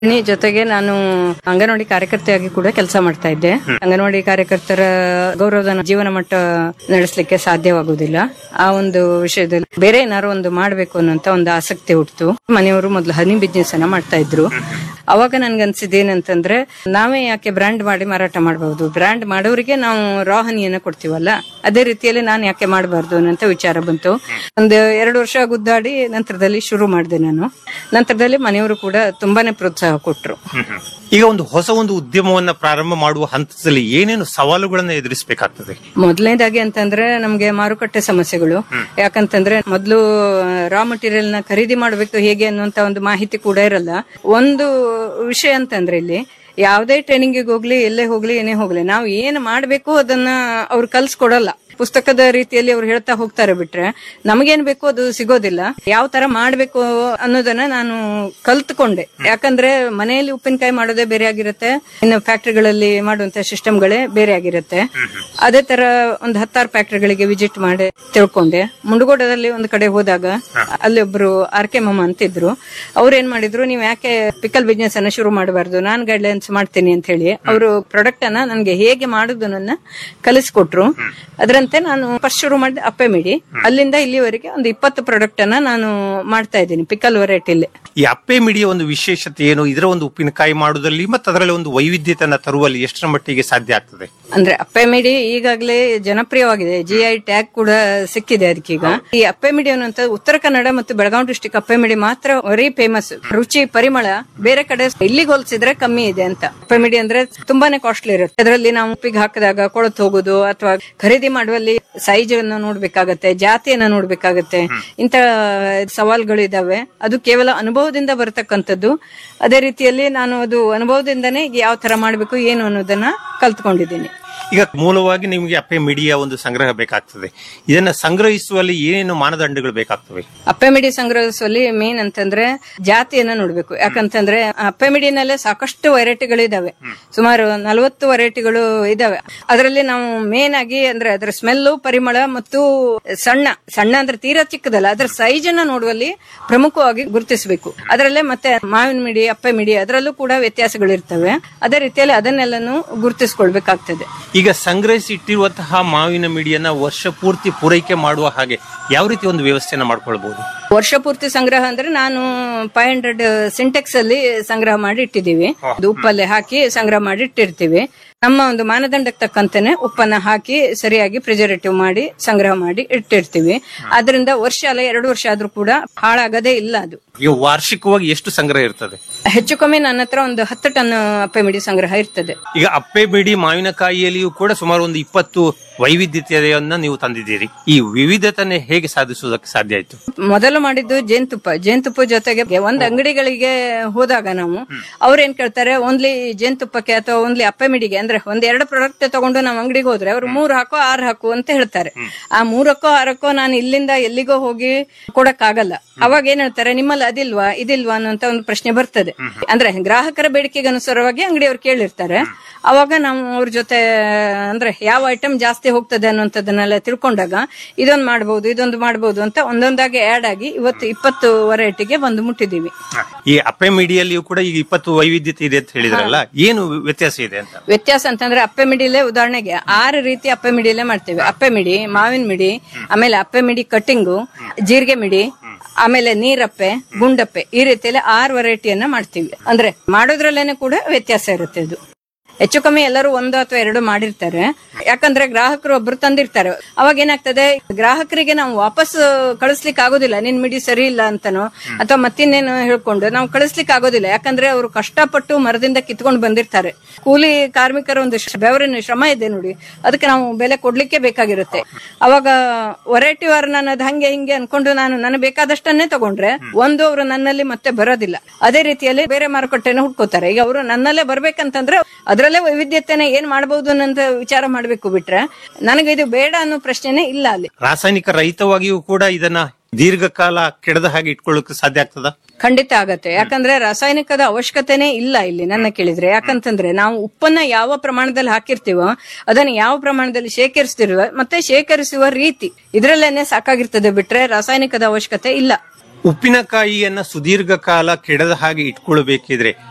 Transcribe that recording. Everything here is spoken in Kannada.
ಗೃಹಿಣಿ ಜೊತೆಗೆ ನಾನು ಅಂಗನವಾಡಿ ಕಾರ್ಯಕರ್ತೆಯಾಗಿ ಕೂಡ ಕೆಲಸ ಮಾಡ್ತಾ ಇದ್ದೆ ಅಂಗನವಾಡಿ ಕಾರ್ಯಕರ್ತರ ಗೌರವಧನ ಜೀವನ ಮಟ್ಟ ನಡೆಸಲಿಕ್ಕೆ ಸಾಧ್ಯವಾಗುವುದಿಲ್ಲ ಆ ಒಂದು ವಿಷಯದಲ್ಲಿ ಬೇರೆ ಏನಾದ್ರು ಒಂದು ಮಾಡಬೇಕು ಅನ್ನೋಂತ ಒಂದು ಆಸಕ್ತಿ ಹುಟ್ಟಿತು ಮನೆಯವರು ಮೊದಲು ಹನಿ ಬಿಸ್ನೆಸ್ ಅನ್ನ ಮಾಡ್ತಾ ಇದ್ರು ಅವಾಗ ನನ್ಗನ್ಸಿದ್ ಏನಂತಂದ್ರೆ ನಾವೇ ಯಾಕೆ ಬ್ರ್ಯಾಂಡ್ ಮಾಡಿ ಮಾರಾಟ ಮಾಡಬಹುದು ಬ್ರ್ಯಾಂಡ್ ಮಾಡೋರಿಗೆ ನಾವು ರಾ ಹನಿಯನ್ನ ಕೊಡ್ತೀವಲ್ಲ ಅದೇ ರೀತಿಯಲ್ಲಿ ನಾನು ಯಾಕೆ ಮಾಡಬಾರ್ದು ಅನ್ನೋಂತ ವಿಚಾರ ಬಂತು ಒಂದು ಎರಡು ವರ್ಷ ಗುದ್ದಾಡಿ ನಂತರದಲ್ಲಿ ಶುರು ಮಾಡಿದೆ ನಾನು ನಂತರದಲ್ಲಿ ಮನೆಯವರು ಕೂಡ ತುಂಬಾನೇ ಪ್ರೋತ್ಸಾಹ ಕೊಟ್ರು ಈಗ ಒಂದು ಹೊಸ ಒಂದು ಉದ್ಯಮವನ್ನ ಪ್ರಾರಂಭ ಮಾಡುವ ಹಂತದಲ್ಲಿ ಏನೇನು ಸವಾಲುಗಳನ್ನ ಎದುರಿಸಬೇಕಾಗ್ತದೆ ಮೊದಲನೇದಾಗಿ ಅಂತಂದ್ರೆ ನಮ್ಗೆ ಮಾರುಕಟ್ಟೆ ಸಮಸ್ಯೆಗಳು ಯಾಕಂತಂದ್ರೆ ಮೊದಲು ರಾ ಮಟೀರಿಯಲ್ ನ ಖರೀದಿ ಮಾಡಬೇಕು ಹೇಗೆ ಅನ್ನುವಂತ ಒಂದು ಮಾಹಿತಿ ಕೂಡ ಇರಲ್ಲ ಒಂದು ವಿಷಯ ಅಂತಂದ್ರೆ ಇಲ್ಲಿ ಯಾವುದೇ ಟ್ರೈನಿಂಗಿಗೆ ಹೋಗ್ಲಿ ಎಲ್ಲೇ ಹೋಗ್ಲಿ ಏನೇ ಹೋಗ್ಲಿ ನಾವು ಏನ್ ಮಾಡ್ಬೇಕು ಅದನ್ನ ಅವ್ರು ಕಲ್ಸ್ಕೊಡಲ್ಲ ಪುಸ್ತಕದ ರೀತಿಯಲ್ಲಿ ಅವ್ರು ಹೇಳ್ತಾ ಹೋಗ್ತಾರೆ ಬಿಟ್ರೆ ನಮಗೇನ್ ಬೇಕು ಅದು ಸಿಗೋದಿಲ್ಲ ಯಾವ ತರ ಮಾಡ್ಬೇಕು ಅನ್ನೋದನ್ನ ನಾನು ಕಲ್ತ್ಕೊಂಡೆ ಯಾಕಂದ್ರೆ ಮನೆಯಲ್ಲಿ ಉಪ್ಪಿನಕಾಯಿ ಮಾಡೋದೇ ಬೇರೆ ಆಗಿರುತ್ತೆ ಇನ್ನು ಫ್ಯಾಕ್ಟರಿಗಳಲ್ಲಿ ಮಾಡುವಂತ ಸಿಸ್ಟಮ್ಗಳೇ ಬೇರೆ ಆಗಿರುತ್ತೆ ಅದೇ ತರ ಒಂದು ಹತ್ತಾರು ಫ್ಯಾಕ್ಟರಿಗಳಿಗೆ ವಿಸಿಟ್ ಮಾಡಿ ತಿಳ್ಕೊಂಡೆ ಮುಂಡಗೋಡದಲ್ಲಿ ಒಂದು ಕಡೆ ಹೋದಾಗ ಅಲ್ಲಿ ಒಬ್ರು ಆರ್ ಕೆ ಮಮ್ಮ ಅಂತಿದ್ರು ಅವ್ರು ಏನ್ ಮಾಡಿದ್ರು ನೀವು ಯಾಕೆ ಪಿಕಲ್ ಬಿಸ್ನೆಸ್ ಅನ್ನ ಶುರು ಮಾಡಬಾರ್ದು ನಾನ್ ಗೈಡ್ಲೈನ್ಸ್ ಮಾಡ್ತೀನಿ ಅಂತ ಹೇಳಿ ಅವರು ಪ್ರಾಡಕ್ಟ್ ಅನ್ನ ನನ್ಗೆ ಹೇಗೆ ಮಾಡುದನ್ನ ಕಲಿಸ್ಕೊಟ್ರು ಅದರಂತೆ ನಾನು ಫಸ್ಟ್ ಶುರು ಮಾಡಿದೆ ಅಪ್ಪೆ ಮಿಡಿ ಅಲ್ಲಿಂದ ಇಲ್ಲಿವರೆಗೆ ಒಂದು ಇಪ್ಪತ್ತು ಪ್ರಾಡಕ್ಟ್ ಅನ್ನ ನಾನು ಮಾಡ್ತಾ ಇದ್ದೀನಿ ಪಿಕಲ್ ವೆರೈಟಿಲಿ ಈ ಅಪ್ಪೆ ಮಿಡಿಯ ಒಂದು ವಿಶೇಷತೆ ಏನು ಇದರ ಒಂದು ಉಪ್ಪಿನಕಾಯಿ ಮಾಡುವುದಲ್ಲಿ ಮತ್ತು ಅದರಲ್ಲಿ ಒಂದು ವೈವಿಧ್ಯತೆಯನ್ನ ತರುವಲ್ಲಿ ಎಷ್ಟರ ಮಟ್ಟಿಗೆ ಸಾಧ್ಯ ಆಗ್ತದೆ ಅಂದ್ರೆ ಅಪ್ಪೆ ಮಿಡಿ ಈಗಾಗಲೇ ಜನಪ್ರಿಯವಾಗಿದೆ ಜಿ ಐ ಟ್ಯಾಗ್ ಕೂಡ ಸಿಕ್ಕಿದೆ ಅದಕ್ಕೀಗ ಈ ಅಪ್ಪೆ ಮಿಡಿ ಅನ್ನುವಂತ ಉತ್ತರ ಕನ್ನಡ ಮತ್ತು ಬೆಳಗಾವಿ ಡಿಸ್ಟಿಕ್ ಅಪ್ಪೆ ಮಿಡಿ ಮಾತ್ರ ವೆರಿ ಫೇಮಸ್ ರುಚಿ ಪರಿಮಳ ಬೇರೆ ಕಡೆ ಇಲ್ಲಿಗೆ ಹೋಲಿಸಿದ್ರೆ ಕಮ್ಮಿ ಇದೆ ಅಂತ ಅಪ್ಪೆ ಮಿಡಿ ಅಂದ್ರೆ ತುಂಬಾನೇ ಕಾಸ್ಟ್ಲಿ ಇರುತ್ತೆ ಅದರಲ್ಲಿ ನಾವು ಉಪ್ಪಿಗೆ ಹಾಕಿದಾಗ ಕೊಳತು ಹೋಗೋದು ಅಥವಾ ಖರೀದಿ ಮಾಡುವಲ್ಲಿ ಸೈಜ್ ಅನ್ನು ನೋಡ್ಬೇಕಾಗತ್ತೆ ಜಾತಿಯನ್ನ ನೋಡ್ಬೇಕಾಗತ್ತೆ ಇಂತ ಸವಾಲ್ಗಳು ಇದಾವೆ ಅದು ಕೇವಲ ಅನುಭವದಿಂದ ಬರತಕ್ಕಂಥದ್ದು ಅದೇ ರೀತಿಯಲ್ಲಿ ನಾನು ಅದು ಅನುಭವದಿಂದನೇ ಯಾವ ತರ ಮಾಡ್ಬೇಕು ಏನು ಅನ್ನೋದನ್ನ ಕಲ್ತ್ಕೊಂಡಿದ್ದೀನಿ ಈಗ ಮೂಲವಾಗಿ ನಿಮಗೆ ಅಪ್ಪೆ ಮಿಡಿಯ ಒಂದು ಸಂಗ್ರಹ ಬೇಕಾಗ್ತದೆ ಇದನ್ನ ಸಂಗ್ರಹಿಸುವಲ್ಲಿ ಏನೇನು ಮಾನದಂಡಗಳು ಬೇಕಾಗ್ತವೆ ಅಪ್ಪೆ ಮಿಡಿ ಸಂಗ್ರಹಿಸುವಲ್ಲಿ ಮೇನ್ ಅಂತಂದ್ರೆ ಜಾತಿಯನ್ನ ನೋಡ್ಬೇಕು ಯಾಕಂತಂದ್ರೆ ಅಪ್ಪೆ ಮಿಡಿನಲ್ಲೇ ಸಾಕಷ್ಟು ವೆರೈಟಿಗಳಿದಾವೆ ಸುಮಾರು ನಲವತ್ತು ವೆರೈಟಿಗಳು ಇದಾವೆ ಅದರಲ್ಲಿ ನಾವು ಮೇನ್ ಆಗಿ ಅಂದ್ರೆ ಅದರ ಸ್ಮೆಲ್ಲು ಪರಿಮಳ ಮತ್ತು ಸಣ್ಣ ಸಣ್ಣ ಅಂದ್ರೆ ತೀರಾ ಚಿಕ್ಕದಲ್ಲ ಅದರ ಸೈಜ್ ಅನ್ನ ನೋಡುವಲ್ಲಿ ಪ್ರಮುಖವಾಗಿ ಗುರುತಿಸಬೇಕು ಅದರಲ್ಲೇ ಮತ್ತೆ ಮಾವಿನ ಮಿಡಿ ಅಪ್ಪೆ ಮಿಡಿ ಅದರಲ್ಲೂ ಕೂಡ ವ್ಯತ್ಯಾಸಗಳಿರ್ತವೆ ಅದೇ ರೀತಿಯಲ್ಲಿ ಅದನ್ನೆಲ್ಲನೂ ಗುರುತಿಸ್ಕೊಳ್ಬೇಕಾಗ್ತದೆ ಈಗ ಸಂಗ್ರಹಿಸಿ ಇಟ್ಟಿರುವಂತಹ ಮಾವಿನ ಮಿಡಿಯನ್ನ ವರ್ಷ ಪೂರ್ತಿ ಪೂರೈಕೆ ಮಾಡುವ ಹಾಗೆ ಯಾವ ರೀತಿ ಒಂದು ವ್ಯವಸ್ಥೆಯನ್ನ ಮಾಡ್ಕೊಳ್ಬಹುದು ವರ್ಷ ಪೂರ್ತಿ ಸಂಗ್ರಹ ಅಂದ್ರೆ ನಾನು ಫೈವ್ ಹಂಡ್ರೆಡ್ ಸಿಂಟೆಕ್ಸ್ ಅಲ್ಲಿ ಸಂಗ್ರಹ ಮಾಡಿ ಇಟ್ಟಿದ್ದೀವಿ ಅದು ಉಪ್ಪಲ್ಲಿ ಹಾಕಿ ಸಂಗ್ರಹ ಮಾಡಿ ಇಟ್ಟಿರ್ತೀವಿ ನಮ್ಮ ಒಂದು ಮಾನದಂಡಕ್ಕೆ ತಕ್ಕಂತೆನೆ ಉಪ್ಪನ್ನ ಹಾಕಿ ಸರಿಯಾಗಿ ಪ್ರಿಸರ್ವೇಟಿವ್ ಮಾಡಿ ಸಂಗ್ರಹ ಮಾಡಿ ಇಟ್ಟಿರ್ತೀವಿ ಅದರಿಂದ ವರ್ಷ ಅಲ್ಲ ಎರಡು ವರ್ಷ ಆದ್ರೂ ಕೂಡ ಹಾಳಾಗದೇ ಇಲ್ಲ ಅದು ಈಗ ವಾರ್ಷಿಕವಾಗಿ ಎಷ್ಟು ಸಂಗ್ರಹ ಇರ್ತದೆ ಹೆಚ್ಚು ಕಮ್ಮಿ ನನ್ನ ಹತ್ರ ಒಂದು ಹತ್ತು ಟನ್ ಅಪ್ಪೆ ಮಿಡಿ ಸಂಗ್ರಹ ಇರ್ತದೆ ಈಗ ಅಪ್ಪೆ ಮಿಡಿ ಮಾವಿನಕಾಯಿಯಲ್ಲಿಯೂ ಕೂಡ ಸುಮಾರು ಒಂದು ಇಪ್ಪತ್ತು ವೈವಿಧ್ಯತೆಯನ್ನ ನೀವು ತಂದಿದ್ದೀರಿ ಈ ವಿವಿಧತೆಯನ್ನು ಹೇಗೆ ಸಾಧಿಸುವುದಕ್ಕೆ ಸಾಧ್ಯ ಆಯ್ತು ಮೊದಲು ಮಾಡಿದ್ದು ಜೇನುತುಪ್ಪ ಜೇನುತುಪ್ಪ ಜೊತೆಗೆ ಒಂದ್ ಅಂಗಡಿಗಳಿಗೆ ಹೋದಾಗ ನಾವು ಅವ್ರು ಏನ್ ಕೇಳ್ತಾರೆ ಓನ್ಲಿ ಜೇನುತುಪ್ಪಕ್ಕೆ ಅಥವಾ ಓನ್ಲಿ ಅಪ್ಪೆ ಮಿಡಿಗೆ ಅಂದ್ರೆ ಒಂದ್ ಎರಡು ಪ್ರಾಡಕ್ಟ್ ತಗೊಂಡು ನಾವು ಅಂಗಡಿಗೆ ಹೋದ್ರೆ ಅವ್ರು ಮೂರ್ ಹಾಕೋ ಆರ್ ಹಾಕು ಅಂತ ಹೇಳ್ತಾರೆ ಆ ಮೂರಕ್ಕೋ ಆರಕ್ಕೋ ನಾನು ಇಲ್ಲಿಂದ ಎಲ್ಲಿಗೋ ಹೋಗಿ ಕೊಡಕ್ ಆಗಲ್ಲ ಅವಾಗ ಏನ್ ಹೇಳ್ತಾರೆ ನಿಮ್ಮಲ್ಲಿ ಅದಿಲ್ವಾ ಇದಿಲ್ವಾ ಅನ್ನೋಂತ ಒಂದು ಪ್ರಶ್ನೆ ಬರ್ತದೆ ಅಂದ್ರೆ ಗ್ರಾಹಕರ ಬೇಡಿಕೆಗೆ ಅನುಸಾರವಾಗಿ ಅಂಗಡಿಯವ್ರು ಕೇಳಿರ್ತಾರೆ ಅವಾಗ ನಾವು ಅವ್ರ ಜೊತೆ ಅಂದ್ರೆ ಯಾವ ಐಟಮ್ ಜಾಸ್ತಿ ಹೋಗ್ತದೆ ಅನ್ನುವಂಥದ್ದನ್ನೆಲ್ಲ ತಿಳ್ಕೊಂಡಾಗ ಇದೊಂದು ಮಾಡಬಹುದು ಇದೊಂದು ಮಾಡಬಹುದು ಅಂತ ಒಂದೊಂದಾಗಿ ಆಡ್ ಆಗಿ ಇವತ್ತು ಇಪ್ಪತ್ತು ವೆರೈಟಿಗೆ ಬಂದು ಮುಟ್ಟಿದೀವಿ ಈ ಅಪ್ಪೆ ಮಿಡಿಯಲ್ಲಿಯೂ ಕೂಡ ಈಗ ಇಪ್ಪತ್ತು ವೈವಿಧ್ಯತೆ ಇದೆ ಅಂತ ಹೇಳಿದ್ರಲ್ಲ ಏನು ವ್ಯತ್ಯಾಸ ಇದೆ ಅಂತ ವ್ಯತ್ಯಾಸ ಅಂತಂದ್ರೆ ಅಪ್ಪೆ ಮಿಡಿಲೇ ಉದಾಹರಣೆಗೆ ಆರು ರೀತಿ ಅಪ್ಪೆ ಮಿಡಿಲೇ ಮಾಡ್ತೇವೆ ಅಪ್ಪೆ ಮಿಡಿ ಮಾವಿನ ಮಿಡಿ ಆಮೇಲೆ ಅಪ್ಪೆ ಮಿಡಿ ಕಟ್ಟಿಂಗು ಜೀರಿಗೆ ಮಿಡಿ ಆಮೇಲೆ ನೀರಪ್ಪೆ ಗುಂಡಪ್ಪೆ ಈ ರೀತಿಯಲ್ಲಿ ಆರು ವೆರೈಟಿಯನ್ನ ಮಾಡ್ತೀವಿ ಅಂದ್ರೆ ಮಾಡೋದ್ರಲ್ಲೇನೆ ಕೂಡ ವ್ಯತ್ಯಾಸ ಇರುತ್ತೆ ಇದು ಹೆಚ್ಚು ಕಮ್ಮಿ ಎಲ್ಲರೂ ಒಂದು ಅಥವಾ ಎರಡು ಮಾಡಿರ್ತಾರೆ ಯಾಕಂದ್ರೆ ಗ್ರಾಹಕರು ಒಬ್ರು ತಂದಿರ್ತಾರೆ ಅವಾಗ ಏನಾಗ್ತದೆ ಗ್ರಾಹಕರಿಗೆ ನಾವು ವಾಪಸ್ ಕಳಿಸ್ಲಿಕ್ಕೆ ಆಗೋದಿಲ್ಲ ನಿನ್ ಮಿಡಿ ಸರಿ ಇಲ್ಲ ಅಂತನೋ ಅಥವಾ ಮತ್ತಿನ್ನೇನು ಹೇಳ್ಕೊಂಡು ನಾವು ಕಳಿಸ್ಲಿಕ್ಕೆ ಆಗೋದಿಲ್ಲ ಯಾಕಂದ್ರೆ ಅವರು ಕಷ್ಟಪಟ್ಟು ಮರದಿಂದ ಕಿತ್ಕೊಂಡು ಬಂದಿರ್ತಾರೆ ಕೂಲಿ ಕಾರ್ಮಿಕರ ಒಂದು ಶ್ರ- ಬೆವರಿನ ಶ್ರಮ ಇದೆ ನೋಡಿ ಅದಕ್ಕೆ ನಾವು ಬೆಲೆ ಕೊಡ್ಲಿಕ್ಕೆ ಬೇಕಾಗಿರುತ್ತೆ ಅವಾಗ ವೆರೈಟಿ ವಾರ್ ನಾನು ಅದ್ ಹಂಗೆ ಹಿಂಗೆ ಅನ್ಕೊಂಡು ನಾನು ನನಗೆ ಬೇಕಾದಷ್ಟನ್ನೇ ತಗೊಂಡ್ರೆ ಒಂದು ಅವರು ನನ್ನಲ್ಲಿ ಮತ್ತೆ ಬರೋದಿಲ್ಲ ಅದೇ ರೀತಿಯಲ್ಲಿ ಬೇರೆ ಮಾರುಕಟ್ಟೆನ ಹುಡ್ಕೋತಾರೆ ಈಗ ಅವರು ನನ್ನಲ್ಲೇ ಬರ್ಬೇಕಂತಂದ್ರೆ ಅದರಲ್ಲೇ ವೈವಿಧ್ಯತೆನ ಏನ್ ಮಾಡಬಹುದು ಅನ್ನೋಂತ ವಿಚಾರ ಮಾಡ್ಬೇಕು ಬಿಟ್ರೆ ನನಗೆ ಇದು ಬೇಡ ಅನ್ನೋ ಪ್ರಶ್ನೆನೇ ಇಲ್ಲ ಅಲ್ಲಿ ರಾಸಾಯನಿಕ ರಹಿತವಾಗಿಯೂ ಕೂಡ ಇದನ್ನ ದೀರ್ಘಕಾಲ ಕೆಡದ ಹಾಗೆ ಇಟ್ಕೊಳ್ಳೋಕೆ ಸಾಧ್ಯ ಆಗ್ತದ ಖಂಡಿತ ಆಗತ್ತೆ ಯಾಕಂದ್ರೆ ರಾಸಾಯನಿಕದ ಅವಶ್ಯಕತೆನೇ ಇಲ್ಲ ಇಲ್ಲಿ ನನ್ನ ಕೇಳಿದ್ರೆ ಯಾಕಂತಂದ್ರೆ ನಾವು ಉಪ್ಪನ್ನ ಯಾವ ಪ್ರಮಾಣದಲ್ಲಿ ಹಾಕಿರ್ತೀವೋ ಅದನ್ನ ಯಾವ ಪ್ರಮಾಣದಲ್ಲಿ ಶೇಖರಿಸ್ತಿರುವ ಮತ್ತೆ ಶೇಖರಿಸುವ ರೀತಿ ಇದ್ರಲ್ಲೇನೆ ಸಾಕಾಗಿರ್ತದೆ ಬಿಟ್ರೆ ರಾಸಾಯನಿಕದ ಅವಶ್ಯಕತೆ ಇಲ್ಲ ಉಪ್ಪಿನಕಾಯಿಯನ್ನ ಸುದೀರ್ಘ ಕಾಲ ಕೆಡದ ಹಾಗೆ ಇಟ್ಕೊಳ್ಬೇಕಿದ್ರೆ